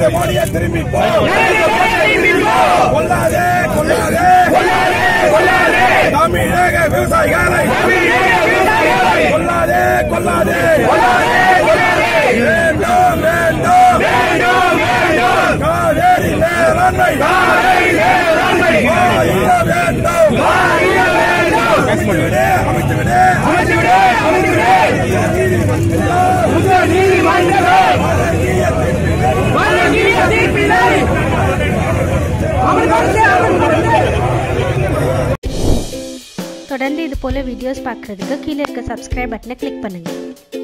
நரேந்திர மோடியை திரும்பி போ கொல்லாதே கொல்லாதே தமிழக விவசாயிகளை கொல்லாதே கொல்லாதே வேண்டும் வேண்டும் காவேரி மேலாண்மை வாயிட வேண்டும் அமைத்து விடு அமைத்து விடு தொடர்ந்து இது போல் வீடியோஸ் பார்க்குறதுக்கு கீழே இருக்க சப்ஸ்கிரைப் பட்டனை கிளிக் பண்ணுங்கள்